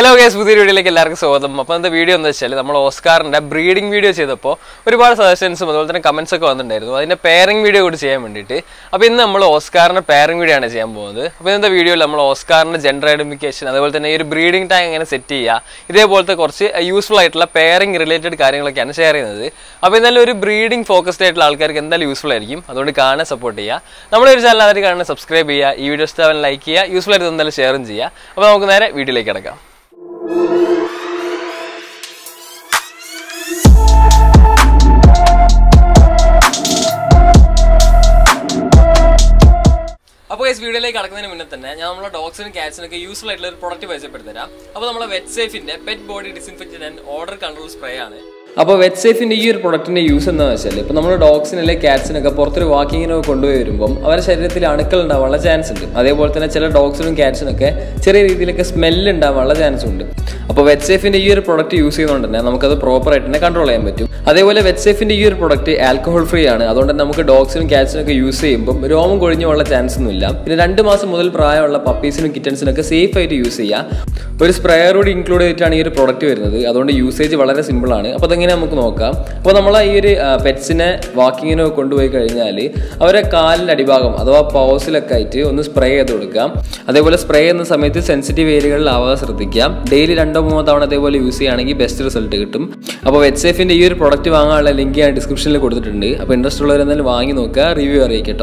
Hello guys പുതിയ വീഡിയോയിലേക്ക് എല്ലാവർക്കും സ്വാഗതം അപ്പോൾ എന്താ വീഡിയോ എന്ന് വെച്ചാൽ നമ്മൾ ഓസ്കാറിന്റെ ബ്രീഡിംഗ് വീഡിയോ ചെയ്തപ്പോൾ ഒരുപാട് സജഷൻസും അതുപോലെ തന്നെ കമന്റ്സ് ഒക്കെ വന്നിട്ടുണ്ടായിരുന്നു അതിന്റെ പെയറിംഗ് വീഡിയോ കൂടി ചെയ്യാൻ വേണ്ടിയിട്ട് അപ്പോൾ ഇന്ന് നമ്മൾ ഓസ്കാറിന്റെ പെയറിംഗ് വീഡിയോ ആണ് ചെയ്യാൻ പോകുന്നത് അപ്പോൾ ഇന്നത്തെ വീഡിയോയിൽ നമ്മൾ ഓസ്കാറിന്റെ ജെൻഡർ ഐഡന്റിഫിക്കേഷൻ അതുപോലെ തന്നെ ഈ ഒരു ബ്രീഡിംഗ് ടാങ്ക് എങ്ങനെ സെറ്റ് ചെയ്യുക ഇതേപോലത്തെ കുറച്ച് യൂസ്ഫുൾ ആയിട്ടുള്ള പെയറിംഗ് റിലേറ്റഡ് കാര്യങ്ങളൊക്കെയാണ് ഷെയർ ചെയ്യുന്നത് അപ്പോൾ എന്തായാലും ഒരു ബ്രീഡിംഗ് ഫോക്കസ്ഡ് ആയിട്ടുള്ള ആൾക്കാർക്ക് എന്തായാലും യൂസ്ഫുൾ ആയിരിക്കും അതുകൊണ്ട് കാണാൻ സപ്പോർട്ട് ചെയ്യുക നമ്മുടെ ഒരു ചാനൽ അവർ കാണാൻ സബ്സ്ക്രൈബ് ചെയ്യുക ഈ വീഡിയോ ഇഷ്ടമാൻ ലൈക്ക് ചെയ്യുക യൂസ്ഫുൾ ആയിട്ട് എന്തായാലും ഷെയറും ചെയ്യുക അപ്പോൾ നമുക്ക് നേരെ വീഡിയോയിലേക്ക് കിടക്കാം അപ്പോൾ ഈ വീഡിയോയിലേക്ക് കടക്കുന്നതിന് മുന്നേ തന്നെ ഞാൻ നമ്മുടെ ഡോഗ്സിനും കാറ്റ്സിനും ഒക്കെ യൂസ്ഫുൾ ആയിട്ടുള്ള ഒരു പ്രൊഡക്റ്റ് പരിചയപ്പെടുത്തരാം അപ്പോൾ നമ്മുടെ വെറ്റ് സേഫിന്റെ pet body disinfectant and odour control spray ആണ് അപ്പോൾ വെറ്റ് സേഫിന്റെ ഈ ഒരു പ്രൊഡക്റ്റിന്റെ യൂസ് എന്താണെന്ന് വെച്ചാൽ ഇപ്പോൾ നമ്മൾ ഡോഗ്സിനെ കാറ്റ്സിനൊക്കെ പുറത്തൊരു വാക്കിങ്ങിനൊക്കെ കൊണ്ടുപോയി വരുമ്പം അവരുടെ ശരീരത്തിൽ അണുക്കൾ ഉണ്ടാവാനുള്ള ചാൻസ് ഉണ്ട് അതേപോലെ തന്നെ ചില ഡോഗ്സിനും കാറ്റ്സിനൊക്കെ ചെറിയ രീതിയിലൊക്കെ സ്മെല്ല് ഉണ്ടാവാനുള്ള ചാൻസ് ഉണ്ട് അപ്പോൾ വെറ്റ് സേഫിന്റെ ഈ ഒരു പ്രൊഡക്റ്റ് യൂസ് ചെയ്യുന്നതുകൊണ്ട് തന്നെ നമുക്കത് പ്രോപ്പർ ആയിട്ട് തന്നെ കൺട്രോൾ ചെയ്യാൻ പറ്റും അതേപോലെ വെറ്റ് സേഫിന്റെ ഈ ഒരു പ്രൊഡക്റ്റ് ആൽക്കഹോൾ ഫ്രീ ആണ് അതുകൊണ്ട് തന്നെ നമുക്ക് ഡോഗ്സിനും കാറ്റ്സിനും ഒക്കെ യൂസ് ചെയ്യുമ്പോൾ രോമം കൊഴിഞ്ഞു പോകാനുള്ള ചാൻസ് ഒന്നും ഇല്ല പിന്നെ രണ്ട് മാസം മുതൽ പ്രായമുള്ള പപ്പീസിനും കിറ്റൻസിനും ഒക്കെ സേഫ് ആയിട്ട് യൂസ് ചെയ്യാം ഒരു സ്പ്രേയർ കൂടി ഇൻക്ലൂഡ് ചെയ്തിട്ടാണ് ഈ ഒരു പ്രൊഡക്റ്റ് വരുന്നത് അതുകൊണ്ട് യൂസേജ് വളരെ സിമ്പിൾ ആണ് അപ്പോൾ അതെങ്ങനെ നമുക്ക് നോക്കാം അപ്പോൾ നമ്മൾ ഈ ഒരു പെറ്റ്സിനെ വാക്കിങ്ങിനോ കൊണ്ടുപോയി കഴിഞ്ഞാൽ അവരെ കാലിൻ്റെ അടിഭാഗം അഥവാ പൗസിലൊക്കെ ആയിട്ട് ഒന്ന് സ്പ്രേ ചെയ്ത് കൊടുക്കാം അതേപോലെ സ്പ്രേ ചെയ്യുന്ന സമയത്ത് സെൻസിറ്റീവ് ഏരിയകളിലാവാതെ ശ്രദ്ധിക്കാം ഡെയിലി രണ്ടോ മൂന്നോ തവണ അതേപോലെ യൂസ് ചെയ്യുകയാണെങ്കിൽ ബെസ്റ്റ് റിസൾട്ട് കിട്ടും അപ്പോൾ വെറ്റ് സേഫിൻ്റെ ഈ ഒരു പ്രൊഡക്റ്റ് വാങ്ങാനുള്ള ലിങ്ക് ഞാൻ ഡിസ്ക്രിപ്ഷനിൽ കൊടുത്തിട്ടുണ്ട് അപ്പോൾ ഇൻട്രസ്റ്റ് ഉള്ളവർ എന്തായാലും വാങ്ങി നോക്കുക റിവ്യൂ അറിയിക്കട്ടോ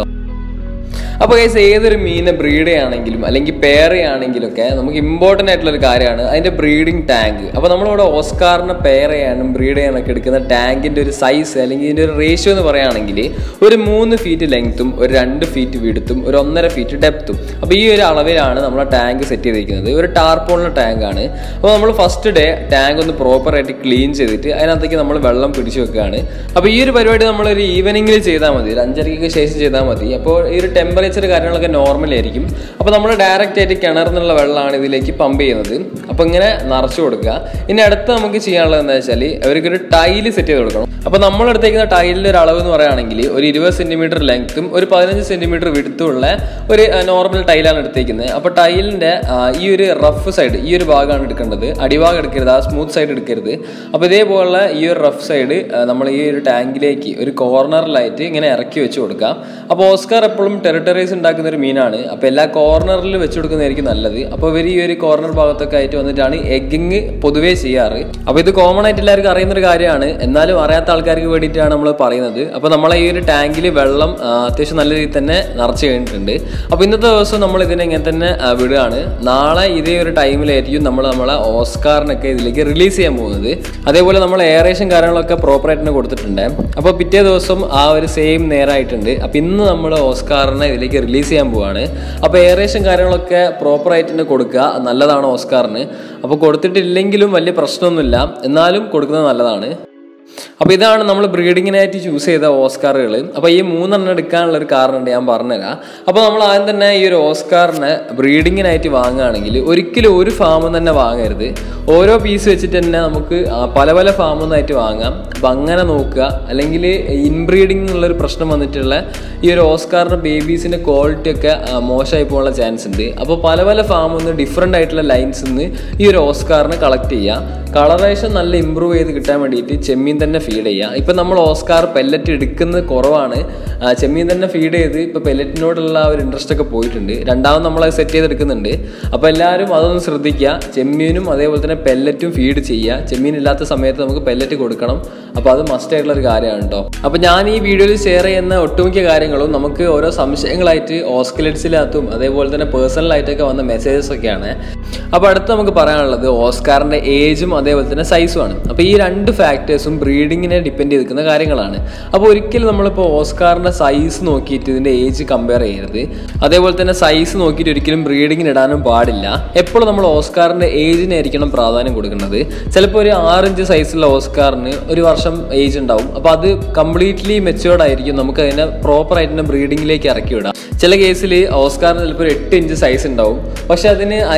അപ്പോൾ ഗൈസ് ഏതൊരു മീനെ ബ്രീഡ് ചെയ്യുകയാണെങ്കിലും അല്ലെങ്കിൽ പെയർ ചെയ്യുകയാണെങ്കിലും ഒക്കെ നമുക്ക് ഇമ്പോർട്ടൻ്റ് ആയിട്ടുള്ള ഒരു കാര്യമാണ് അതിൻ്റെ ബ്രീഡിംഗ് ടാങ്ക് അപ്പോൾ നമ്മളിവിടെ ഓസ്കാറിനെ പെയർ ചെയ്യാനും ബ്രീഡ് ചെയ്യാനൊക്കെ എടുക്കുന്ന ടാങ്കിൻ്റെ ഒരു സൈസ് അല്ലെങ്കിൽ ഇതിൻ്റെ ഒരു റേഷ്യോ എന്ന് പറയുകയാണെങ്കിൽ ഒരു മൂന്ന് ഫീറ്റ് ലെങ്ത്തും ഒരു രണ്ട് ഫീറ്റ് വിടുത്തും ഒരു ഒന്നര ഫീറ്റ് ഡെപ്തും അപ്പോൾ ഈ ഒരു അളവിലാണ് നമ്മൾ ടാങ്ക് സെറ്റ് ചെയ്തിരിക്കുന്നത് ഒരു ടാർപോളിൻ്റെ ടാങ്കാണ് അപ്പോൾ നമ്മൾ ഫസ്റ്റ് ഡേ ടാങ്ക് ഒന്ന് പ്രോപ്പറായിട്ട് ക്ലീൻ ചെയ്തിട്ട് അതിനകത്തേക്ക് നമ്മൾ വെള്ളം പിടിച്ചു വെക്കുകയാണ് അപ്പോൾ ഈ ഒരു പരിപാടി നമ്മളൊരു ഈവനിങ്ങിൽ ചെയ്താൽ മതി ഒരു അഞ്ചരയ്ക്ക് ശേഷം ചെയ്താൽ മതി അപ്പോൾ ഈ ഒരു ടെമ്പറേച്ചർ കാര്യങ്ങളൊക്കെ നോർമൽ ആയിരിക്കും അപ്പോൾ നമ്മൾ ഡയറക്റ്റ് ആയിട്ട് കിണറിൽ നിന്നുള്ള വെള്ളമാണ് ഇതിലേക്ക് പമ്പ് ചെയ്യുന്നത് അപ്പോൾ ഇങ്ങനെ നിറച്ചു കൊടുക്കുക ഇനി അടുത്ത് നമുക്ക് ചെയ്യാനുള്ളത് എന്താ വെച്ചാൽ അവർക്കൊരു ടൈല് സെറ്റ് ചെയ്ത് കൊടുക്കണം അപ്പോൾ നമ്മൾ എടുത്തേക്കുന്ന ടൈലിൻ്റെ ഒരു അളവ് എന്ന് പറയുകയാണെങ്കിൽ ഒരു ഇരുപത് സെൻറ്റിമീറ്റർ ലെങ്ത്തും ഒരു പതിനഞ്ച് സെൻറ്റിമീറ്റർ വിടുത്തുമുള്ള ഒരു നോർമൽ ടൈലാണ് എടുത്തേക്കുന്നത് അപ്പോൾ ടൈലിൻ്റെ ഈ ഒരു റഫ് സൈഡ് ഈ ഒരു ഭാഗമാണ് എടുക്കേണ്ടത് അടിഭാഗം എടുക്കരുത് ആ സ്മൂത്ത് സൈഡ് എടുക്കരുത് അപ്പോൾ ഇതേപോലുള്ള ഈ ഒരു റഫ് സൈഡ് നമ്മൾ ഈ ഒരു ടാങ്കിലേക്ക് ഒരു കോർണറിലായിട്ട് ഇങ്ങനെ ഇറക്കി വെച്ച് കൊടുക്കാം അപ്പോൾ ഓസ്കാർ എപ്പോഴും ടെറിട്ടറീസ് ഉണ്ടാക്കുന്ന ഒരു മീനാണ് അപ്പോൾ എല്ലാ കോർണറിൽ വെച്ച് കൊടുക്കുന്നതായിരിക്കും നല്ലത് അപ്പോൾ ഇവർ ഈ ഒരു കോർണർ ഭാഗത്തൊക്കെ ആയിട്ട് വന്നിട്ടാണ് എഗ്ഗിങ് പൊതുവേ ചെയ്യാറ് അപ്പോൾ ഇത് കോമൺ ആയിട്ട് എല്ലാവർക്കും അറിയുന്ന ഒരു കാര്യമാണ് എന്നാലും അറിയാത്ത ആൾക്കാർക്ക് വേണ്ടിയിട്ടാണ് നമ്മൾ പറയുന്നത് അപ്പോൾ നമ്മളെ ഈ ഒരു ടാങ്കിൽ വെള്ളം ആ, അത്യാവശ്യം നല്ല രീതിയിൽ തന്നെ നിറച്ച് കഴിഞ്ഞിട്ടുണ്ട് അപ്പോൾ ഇന്നത്തെ ദിവസം നമ്മൾ ഇതിനെ ഇങ്ങനെ തന്നെ ആ, വിടുകയാണ് നാളെ ഇതേ ഒരു ടൈമിലായിരിക്കും നമ്മൾ നമ്മളെ ഓസ്കാറിനൊക്കെ ഇതിലേക്ക് റിലീസ് ചെയ്യാൻ പോകുന്നത് അതേപോലെ നമ്മൾ എയറേഷൻ കാര്യങ്ങളൊക്കെ പ്രോപ്പറായിട്ട് തന്നെ കൊടുത്തിട്ടുണ്ട് അപ്പോൾ പിറ്റേ ദിവസം ആ ഒരു സെയിം നേരമായിട്ടുണ്ട് അപ്പോൾ ഇന്ന് നമ്മൾ ഓസ്കാറിനെ ഇതിലേക്ക് റിലീസ് ചെയ്യാൻ പോവാണ് അപ്പോൾ എയറേഷൻ കാര്യങ്ങളൊക്കെ പ്രോപ്പറായിട്ട് തന്നെ കൊടുക്കുക നല്ലതാണ് ഓസ്കാറിന് അപ്പോൾ കൊടുത്തിട്ടില്ലെങ്കിലും വലിയ പ്രശ്നമൊന്നുമില്ല എന്നാലും കൊടുക്കുന്നത് നല്ലതാണ് അപ്പോൾ ഇതാണ് നമ്മൾ ബ്രീഡിങ്ങിനായിട്ട് ചൂസ് ചെയ്ത ഓസ്കാറുകൾ അപ്പോൾ ഈ മൂന്നെണ്ണം എടുക്കാനുള്ള ഒരു കാരണമുണ്ട് ഞാൻ പറഞ്ഞുതരാം അപ്പോൾ നമ്മൾ ആദ്യം തന്നെ ഈ ഒരു ഓസ്കാറിനെ ബ്രീഡിങ്ങിനായിട്ട് വാങ്ങുകയാണെങ്കിൽ ഒരിക്കലും ഒരു ഫാമിൽ തന്നെ വാങ്ങരുത് ഓരോ പീസ് വെച്ചിട്ട് തന്നെ നമുക്ക് ആ, പല പല ഫാമിൽ നിന്നായിട്ട് വാങ്ങാം അപ്പം അങ്ങനെ നോക്കുക അല്ലെങ്കിൽ ഇൻബ്രീഡിംഗ് എന്നുള്ളൊരു പ്രശ്നം വന്നിട്ടുള്ള ഈ ഒരു ഓസ്കാറിൻ്റെ ബേബീസിൻ്റെ ക്വാളിറ്റി ഒക്കെ ആ, മോശമായി പോകാനുള്ള ചാൻസ് ഉണ്ട് അപ്പോൾ പല പല ഫാമിൽ നിന്ന് ഡിഫറെൻ്റ് ആയിട്ടുള്ള ലൈൻസിൽ നിന്ന് ഈ ഒരു ഓസ്കാറിനെ കളക്ട് ചെയ്യുക കളറേഷൻ നല്ല ഇമ്പ്രൂവ് ചെയ്ത് കിട്ടാൻ വേണ്ടിയിട്ട് ചെമ്മീൻ തന്നെ ഫീഡ് ചെയ്യുക ഇപ്പം നമ്മൾ ഓസ്കാർ പെല്ലറ്റ് എടുക്കുന്നത് കുറവാണ് ആ, ചെമ്മീൻ തന്നെ ഫീഡ് ചെയ്ത് ഇപ്പോൾ പെല്ലറ്റിനോടുള്ള ആ ഒരു ഇൻട്രസ്റ്റ് ഒക്കെ പോയിട്ടുണ്ട് രണ്ടാമത് നമ്മൾ അത് സെറ്റ് ചെയ്തെടുക്കുന്നുണ്ട് അപ്പോൾ എല്ലാവരും അതൊന്ന് ശ്രദ്ധിക്കുക ചെമ്മീനും അതേപോലെ തന്നെ പെല്ലറ്റും ഫീഡ് ചെയ്യുക ചെമ്മീൻ ഇല്ലാത്ത സമയത്ത് നമുക്ക് പെല്ലറ്റ് കൊടുക്കണം അപ്പോൾ അത് മസ്റ്റ് ആയിട്ടുള്ള ഒരു കാര്യമാണ് കേട്ടോ അപ്പോൾ ഞാൻ ഈ വീഡിയോയിൽ ഷെയർ ചെയ്യുന്ന ഒട്ടുമിക്ക കാര്യങ്ങളും നമുക്ക് ഓരോ സംശയങ്ങളായിട്ട് ഓസ്കലറ്റ്സിനകത്തും അതേപോലെ തന്നെ പേഴ്സണലായിട്ടൊക്കെ വന്ന മെസ്സേജസ് ഒക്കെയാണ് അപ്പോൾ അടുത്ത് നമുക്ക് പറയാനുള്ളത് ഓസ്കാറിൻ്റെ ഏജും അതേപോലെ തന്നെ സൈസുമാണ് അപ്പോൾ ഈ രണ്ട് ഫാക്ടേഴ്സും ബ്രീഡിങ്ങിനെ ഡിപ്പെൻഡ് ചെയ്ത് നിൽക്കുന്ന കാര്യങ്ങളാണ് അപ്പോൾ ഒരിക്കലും നമ്മളിപ്പോൾ ഓസ്കാറിൻ്റെ സൈസ് നോക്കിയിട്ട് ഇതിൻ്റെ ഏജ് കമ്പയർ ചെയ്യരുത് അതേപോലെ തന്നെ സൈസ് നോക്കിയിട്ട് ഒരിക്കലും ബ്രീഡിങ്ങിന് ഇടാനും പാടില്ല എപ്പോഴും നമ്മൾ ഓസ്കാറിൻ്റെ ഏജിനായിരിക്കണം പ്രാധാന്യം കൊടുക്കുന്നത് ചിലപ്പോൾ ഒരു ആറിഞ്ച് സൈസുള്ള ഓസ്കാറിന് ഒരു വർഷം ഏജ് ഉണ്ടാവും അപ്പോൾ അത് കംപ്ലീറ്റ്ലി മെച്ചുവേർഡ് ആയിരിക്കും നമുക്ക് അതിനെ പ്രോപ്പറായിട്ട് തന്നെ ബ്രീഡിങ്ങിലേക്ക് ഇറക്കി വിടാം ചില കേസിൽ ഓസ്കാറിന് ചിലപ്പോൾ ഒരു എട്ട് ഇഞ്ച് സൈസ് ഉണ്ടാവും പക്ഷെ അതിന് അതിനെ പ്രോപ്പർ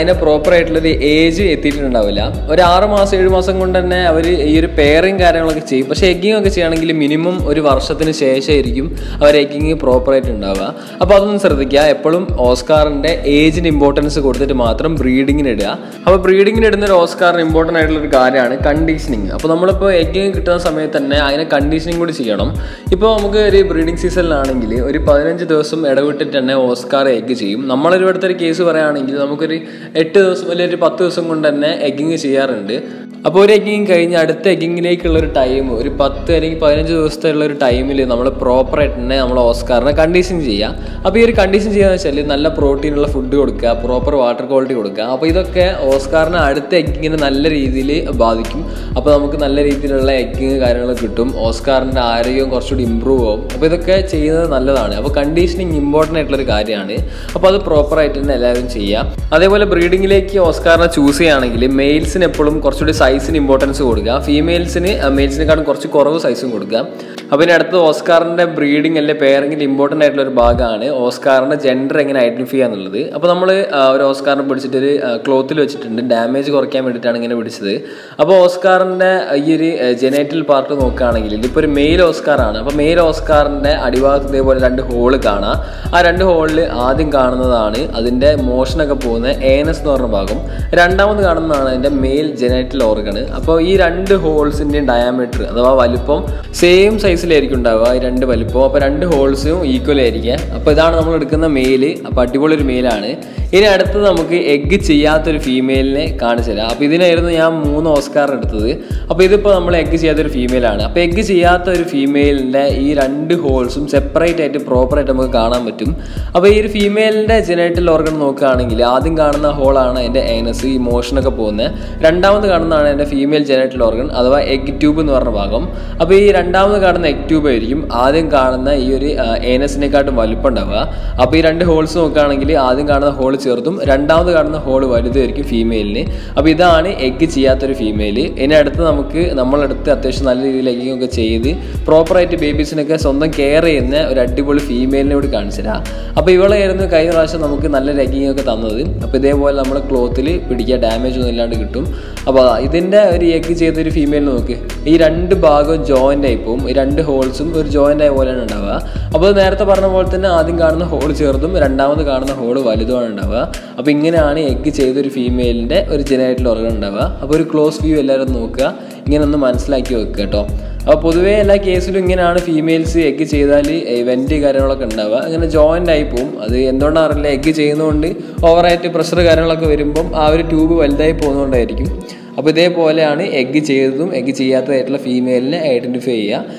പ്രോപ്പർ ആയിട്ടുള്ളൊരു ഏജ് എത്തിയിട്ടുണ്ടാവില്ല ഒരു ആറ് മാസം ഏഴ് മാസം കൊണ്ട് തന്നെ അവർ ഈ ഒരു പെയറിങ് കാര്യങ്ങളൊക്കെ ചെയ്യും പക്ഷേ എഗ്ഗിങ് ഒക്കെ ചെയ്യുകയാണെങ്കിൽ മിനിമം ഒരു വർഷത്തിന് ശേഷമായിരിക്കും അവർ എഗ്ഗിങ് പ്രോപ്പറായിട്ട് ഉണ്ടാവുക അപ്പോൾ അതൊന്നും ശ്രദ്ധിക്കുക എപ്പോഴും ഓസ്കാറിൻ്റെ ഏജിന് ഇമ്പോർട്ടൻസ് കൊടുത്തിട്ട് മാത്രം ബ്രീഡിങ്ങിന് ഇടുക അപ്പോൾ ബ്രീഡിങ്ങിന് ഇടുന്ന ഒരു ഓസ്കാറിന് ഇമ്പോർട്ടൻ്റ് ആയിട്ടുള്ള ഒരു കാര്യമാണ് കണ്ടീഷനിങ് അപ്പോൾ നമ്മളിപ്പോൾ എഗ്ഗിങ് കിട്ടുന്ന സമയത്ത് തന്നെ അതിനെ കണ്ടീഷനിങ് കൂടി ചെയ്യണം ഇപ്പോൾ നമുക്ക് ഒരു ബ്രീഡിംഗ് സീസണിലാണെങ്കിൽ ഒരു പതിനഞ്ച് ദിവസം ഇടവിട്ടിട്ട് തന്നെ ഓസ്കാർ എഗ്ഗ് ചെയ്യും നമ്മളൊരു ഇവിടുത്തെ ഒരു കേസ് പറയുകയാണെങ്കിൽ നമുക്കൊരു എട്ട് ദിവസം അല്ലെങ്കിൽ ഒരു പത്ത് ദിവസം കൊണ്ട് തന്നെ എഗ്ഗിങ് ചെയ്യാറുണ്ട് അപ്പോൾ ഒരു എഗ്ഗിങ് കഴിഞ്ഞ് അടുത്ത എഗ്ഗിങ്ങിലേക്കുള്ള ഒരു ടൈം ഒരു പത്ത് അല്ലെങ്കിൽ പതിനഞ്ച് ദിവസത്തെ ഉള്ള ഒരു ടൈമിൽ നമ്മൾ പ്രോപ്പറായിട്ട് തന്നെ നമ്മൾ ഓസ്കാറിനെ കണ്ടീഷൻ ചെയ്യുക അപ്പോൾ ഈ ഒരു കണ്ടീഷൻ ചെയ്യാന്ന് വെച്ചാൽ നല്ല പ്രോട്ടീനുള്ള ഫുഡ് കൊടുക്കുക പ്രോപ്പർ വാട്ടർ ക്വാളിറ്റി കൊടുക്കുക അപ്പോൾ ഇതൊക്കെ ഓസ്കാറിനെ അടുത്ത എഗ്ഗിങ്ങിനെ നല്ല രീതിയിൽ ബാധിക്കും അപ്പോൾ നമുക്ക് നല്ല രീതിയിലുള്ള എഗ്ഗിങ് കാര്യങ്ങളൊക്കെ കിട്ടും ഓസ്കാറിൻ്റെ ആരോഗ്യം കുറച്ചുകൂടി ഇമ്പ്രൂവ് ആവും അപ്പോൾ ഇതൊക്കെ ചെയ്യുന്നത് നല്ലതാണ് അപ്പോൾ കണ്ടീഷനിങ് ഇമ്പോർട്ടൻ്റ് ആയിട്ടുള്ള ഒരു കാര്യമാണ് അപ്പോൾ അത് പ്രോപ്പറായിട്ട് തന്നെ എല്ലാവരും ചെയ്യുക അതേപോലെ ബ്രീഡിങ്ങിലേക്ക് ഓസ്കാറിനെ ചൂസ് ചെയ്യുകയാണെങ്കിൽ മെയിൽസിന് എപ്പോഴും കുറച്ചുകൂടി സൈസിന് ഇമ്പോർട്ടൻസ് കൊടുക്കുക ഫീമെയിൽസിന് മെയിൽസിനെക്കാളും കുറച്ച് കുറവ് സൈസും കൊടുക്കുക അപ്പോൾ ഇനി അടുത്തത് ഓസ്കാറിൻ്റെ ബ്രീഡിംഗ് അല്ലെ പെയറിങ്ങിൽ ഇമ്പോർട്ടൻ്റ് ആയിട്ടുള്ള ഒരു ഭാഗമാണ് ഓസ്കാറിൻ്റെ ജെൻഡർ എങ്ങനെ ഐഡൻറ്റിഫൈ ചെയ്യുക എന്നുള്ളത് അപ്പോൾ നമ്മൾ ഒരു ഓസ്കാറിനെ പിടിച്ചിട്ട് ഒരു ക്ലോത്തിൽ വെച്ചിട്ടുണ്ട് ഡാമേജ് കുറയ്ക്കാൻ വേണ്ടിയിട്ടാണ് ഇങ്ങനെ പിടിച്ചത് അപ്പോൾ ഓസ്കാറിൻ്റെ ഈ ഒരു ജെനൈറ്റൽ പാർട്ട് നോക്കുകയാണെങ്കിൽ ഇതിപ്പോൾ ഒരു മെയിൽ ഓസ്കാറാണ് അപ്പോൾ മെയിൽ ഓസ്കാറിൻ്റെ അടിഭാഗത്ത് ഇതേപോലെ രണ്ട് ഹോള് കാണാം ആ രണ്ട് ഹോളിൽ ആദ്യം കാണുന്നതാണ് അതിൻ്റെ മോഷനൊക്കെ പോകുന്ന ഏനസ് എന്ന് പറഞ്ഞ ഭാഗം രണ്ടാമത് കാണുന്നതാണ് അതിൻ്റെ മെയിൽ ജെനൈറ്റൽ ഓർഗൺ അപ്പോൾ ഈ രണ്ട് ഹോൾസിൻ്റെയും ഡയാമീറ്റർ അഥവാ വലുപ്പം സെയിം സൈസിലായിരിക്കും ഉണ്ടാവുക ഈ രണ്ട് വലുപ്പം അപ്പോൾ രണ്ട് ഹോൾസും ഈക്വൽ ആയിരിക്കുക അപ്പോൾ ഇതാണ് നമ്മൾ എടുക്കുന്ന മെയില് അപ്പോൾ അടിപൊളി ഒരു മെയിലാണ് ഇനി അടുത്തത് നമുക്ക് എഗ്ഗ് ചെയ്യാത്തൊരു ഫീമെയിലിനെ കാണിച്ചു തരാം അപ്പോൾ ഇതിനായിരുന്നു ഞാൻ മൂന്ന് ഓസ്കാർ എടുത്തത് അപ്പോൾ ഇതിപ്പോൾ നമ്മൾ എഗ്ഗ് ചെയ്യാത്തൊരു ഫീമെയിലാണ് അപ്പോൾ എഗ്ഗ് ചെയ്യാത്ത ഒരു ഫീമെയിലിൻ്റെ ഈ രണ്ട് ഹോൾസും സെപ്പറേറ്റ് ആയിട്ട് പ്രോപ്പറായിട്ട് നമുക്ക് കാണാൻ പറ്റും അപ്പോൾ ഈ ഒരു ഫീമെയിലിൻ്റെ ജെനൈറ്റൽ ഓർഗൻ നോക്കുകയാണെങ്കിൽ ആദ്യം കാണുന്ന ഹോളാണ് അതിൻ്റെ ഏനസ് ഈ മോഷനൊക്കെ പോകുന്നത് രണ്ടാമത് കാണുന്നതാണ് എൻ്റെ ഫീമെയിൽ ജെനൈറ്റൽ ഓർഗൻ അഥവാ എഗ് ട്യൂബ് എന്ന് പറഞ്ഞ ഭാഗം അപ്പോൾ ഈ രണ്ടാമത് കാണുന്ന എഗ് ട്യൂബ് ആയിരിക്കും ആദ്യം കാണുന്ന ഈ ഒരു ഏനസിനെക്കാട്ടും വലുപ്പം ഉണ്ടാവുക അപ്പോൾ ഈ രണ്ട് ഹോൾസ് നോക്കുകയാണെങ്കിൽ ആദ്യം കാണുന്ന ഹോൾ ചെറുതും രണ്ടാമത് കാണുന്ന ഹോൾ വലുതായിരിക്കും ഫീമെയിലിന് അപ്പോൾ ഇതാണ് എഗ്ഗ് ചെയ്യാത്തൊരു ഫീമെയിൽ ഇനി അടുത്ത് നമുക്ക് നമ്മളെടുത്ത് അത്യാവശ്യം നല്ല രീതിയിൽ എഗ്ഗിങ് ഒക്കെ ചെയ്ത് പ്രോപ്പറായിട്ട് ബേബീസിനൊക്കെ സ്വന്തം കെയർ ചെയ്യുന്ന ഒരു അടിപൊളി ഫീമെയിലിനെ കൂടി കാണിച്ചു തരാം അപ്പോൾ ഇവളായിരുന്നു കഴിഞ്ഞ പ്രാവശ്യം നമുക്ക് നല്ല ലെഗിങ് ഒക്കെ തന്നത് അപ്പോൾ ഇതേപോലെ നമ്മൾ ക്ലോത്തിൽ പിടിക്കുക ഡാമേജ് ഒന്നും ഇല്ലാണ്ട് കിട്ടും അപ്പോൾ ഇതിൻ്റെ ഒരു എഗ്ഗ് ചെയ്തൊരു ഫീമെയിൽ നോക്ക് ഈ രണ്ട് ഭാഗവും ജോയിൻ്റ് ആയി പോകും ഈ രണ്ട് ഹോൾസും ഒരു ജോയിൻ്റ് ആയ പോലെയാണ് ഉണ്ടാവുക അപ്പോൾ നേരത്തെ പറഞ്ഞ പോലെ തന്നെ ആദ്യം കാണുന്ന ഹോൾ ചെറുതും രണ്ടാമത് കാണുന്ന ഹോൾ വലുതുമാണ് ഉണ്ടാവുക അപ്പോൾ ഇങ്ങനെയാണ് എഗ്ഗ് ചെയ്തൊരു ഫീമെയിലിൻ്റെ ഒരു ജെനൈറ്റൽ ഓർഗൻ ഉണ്ടാവുക അപ്പോൾ ഒരു ക്ലോസ് വ്യൂ എല്ലാവരും നോക്കുക ഇങ്ങനെ ഒന്ന് മനസ്സിലാക്കി വെക്കുക കേട്ടോ അപ്പോൾ പൊതുവേ എല്ലാ കേസിലും ഇങ്ങനെയാണ് ഫീമെയിൽസ് എഗ്ഗ് ചെയ്താൽ വെൻറ്റ് കാര്യങ്ങളൊക്കെ ഉണ്ടാവുക അങ്ങനെ ജോയിൻ്റ് ആയി പോകും അത് എന്തുകൊണ്ടാണ് അറിയില്ല എഗ്ഗ് ചെയ്യുന്നതുകൊണ്ട് ഓവറായിട്ട് പ്രഷർ കാര്യങ്ങളൊക്കെ വരുമ്പം ആ ഒരു ട്യൂബ് വലുതായി പോകുന്നതുകൊണ്ടായിരിക്കും അപ്പോൾ ഇതേപോലെയാണ് എഗ്ഗ് ചെയ്തതും എഗ്ഗ് ചെയ്യാത്തതായിട്ടുള്ള ഫീമെയിലിനെ ഐഡൻറ്റിഫൈ ചെയ്യുക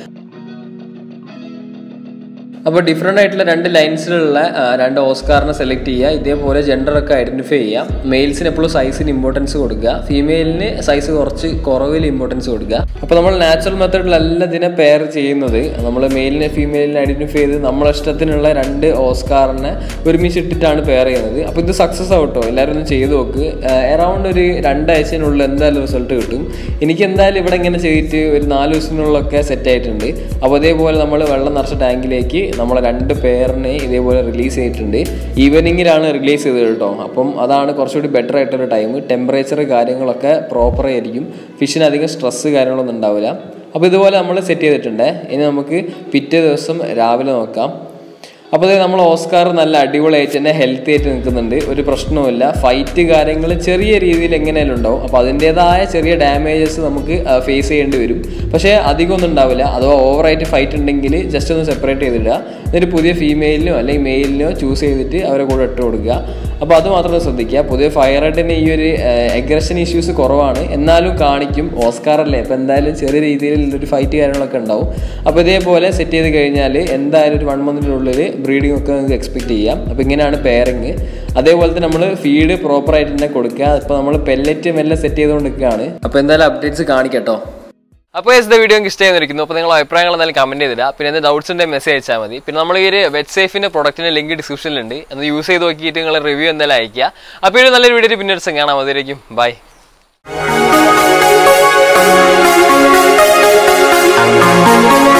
അപ്പോൾ ഡിഫറെൻ്റ് ആയിട്ടുള്ള രണ്ട് ലൈൻസിലുള്ള ആ, രണ്ട് ഓസ്കാറിനെ സെലക്ട് ചെയ്യുക ഇതേപോലെ ജെൻഡറൊക്കെ ഐഡൻറ്റിഫൈ ചെയ്യുക മെയിൽസിന് എപ്പോഴും സൈസിന് ഇമ്പോർട്ടൻസ് കൊടുക്കുക ഫീമെയിലിന് സൈസ് കുറച്ച് കുറവിൽ ഇമ്പോർട്ടൻസ് കൊടുക്കുക അപ്പോൾ നമ്മൾ നാച്ചുറൽ മെത്തേഡിലല്ല ഇതിനെ പെയർ ചെയ്യുന്നത് നമ്മൾ മെയിലിനെ ഫീമെയിലിനെ ഐഡൻറ്റിഫൈ ചെയ്ത് നമ്മളെ ഇഷ്ടത്തിനുള്ള രണ്ട് ഓസ്കാറിനെ ഒരുമിച്ചിട്ടിട്ടാണ് പെയർ ചെയ്യുന്നത് അപ്പോൾ ഇത് സക്സസ് ആവട്ടോ എല്ലാവരും ഒന്ന് ചെയ്ത് നോക്ക് അറൗണ്ട് ഒരു രണ്ടാഴ്ചയിനുള്ളിൽ എന്തായാലും റിസൾട്ട് കിട്ടും എനിക്ക് എന്തായാലും ഇവിടെ ഇങ്ങനെ ചെയ്തിട്ട് ഒരു നാല് ദിവസത്തിനുള്ളിലൊക്കെ സെറ്റ് ആയിട്ടുണ്ട് അപ്പോൾ അതേപോലെ നമ്മൾ വെള്ളം നിറച്ച ടാങ്കിലേക്ക് നമ്മളെ രണ്ട് പേരിനെ ഇതേപോലെ റിലീസ് ചെയ്തിട്ടുണ്ട് ഈവനിങ്ങിലാണ് റിലീസ് ചെയ്തത് കേട്ടോ അപ്പം അതാണ് കുറച്ചുകൂടി ബെറ്റർ ആയിട്ടൊരു ടൈം ടെമ്പറേച്ചർ കാര്യങ്ങളൊക്കെ പ്രോപ്പർ ആയിരിക്കും ഫിഷിന് അധികം സ്ട്രെസ്സ് കാര്യങ്ങളൊന്നും ഉണ്ടാവില്ല അപ്പോൾ ഇതുപോലെ നമ്മൾ സെറ്റ് ചെയ്തിട്ടുണ്ട് ഇനി നമുക്ക് പിറ്റേ ദിവസം രാവിലെ നോക്കാം അപ്പോൾ ദേ നമ്മൾ ഓസ്കാർ നല്ല അടിപൊളിയായിട്ട് തന്നെ ഹെൽത്തി ആയിട്ട് നിൽക്കുന്നുണ്ട് ഒരു പ്രശ്നവുമില്ല ഫൈറ്റ് കാര്യങ്ങൾ ചെറിയ രീതിയിൽ എങ്ങനെയാലും ഉണ്ടാവും അപ്പോൾ അതിൻ്റേതായ ചെറിയ ഡാമേജസ് നമുക്ക് ഫേസ് ചെയ്യേണ്ടി വരും പക്ഷേ അധികമൊന്നും ഉണ്ടാവില്ല അഥവാ ഓവറായിട്ട് ഫൈറ്റ് ഉണ്ടെങ്കിൽ ജസ്റ്റ് ഒന്ന് സെപ്പറേറ്റ് ചെയ്തിടുക എന്നിട്ട് പുതിയ ഫീമെയിലിനോ അല്ലെങ്കിൽ മെയിലിനോ ചൂസ് ചെയ്തിട്ട് അവരെ കൂടെ ഇട്ട് കൊടുക്കുക അപ്പോൾ അത് മാത്രം ശ്രദ്ധിക്കുക പൊതുവെ ഫയർ റെഡിന് ഈ ഒരു എഗ്രഷൻ ഇഷ്യൂസ് കുറവാണ് എന്നാലും കാണിക്കും ഓസ്കാർ അല്ലേ അപ്പോൾ എന്തായാലും ചെറിയ രീതിയിൽ ഒരു ഫൈറ്റ് കാര്യങ്ങളൊക്കെ ഉണ്ടാവും അപ്പോൾ ഇതേപോലെ സെറ്റ് ചെയ്ത് കഴിഞ്ഞാൽ എന്തായാലും ഒരു വൺ മന്തിനുള്ളിൽ ബ്രീഡിംഗ് ഒക്കെ നിങ്ങൾക്ക് എക്സ്പെക്ട് ചെയ്യാം അപ്പോൾ ഇങ്ങനെയാണ് പെയറിങ് അതേപോലെ തന്നെ നമ്മൾ ഫീഡ് പ്രോപ്പറായിട്ട് തന്നെ കൊടുക്കുക ഇപ്പോൾ നമ്മൾ പെല്ലറ്റ് മെല്ലെ സെറ്റ് ചെയ്തുകൊണ്ട് നിൽക്കുകയാണ് അപ്പോൾ എന്തായാലും അപ്ഡേറ്റ്സ് കാണിക്കട്ടോ അപ്പോൾ ഈ വീഡിയോ എനിക്ക് ഇഷ്ടമായിരിക്കുന്നു അപ്പോൾ നിങ്ങൾ അഭിപ്രായങ്ങൾ എന്തായാലും കമന്റ് ചെയ്തിടുക പിന്നെ എന്തെങ്കിലും ഡൗട്ട്സ് ഉണ്ടെങ്കിൽ മെസ്സേജ് അയച്ചാൽ മതി പിന്നെ നമ്മൾ ഈ ഒരു വെബ് സേഫിന്റെ പ്രൊഡക്റ്റിന്റെ ലിങ്ക് ഡിസ്ക്രിപ്ഷനിലുണ്ട് അത് യൂസ് ചെയ്ത് നോക്കിയിട്ട് നിങ്ങൾ റിവ്യൂ എന്തായാലും അയക്കുക അപ്പോൾ ഒരു നല്ലൊരു വീഡിയോ പിന്നെ ദിവസം കാണാം അതിലേക്കും ബൈ Thank you.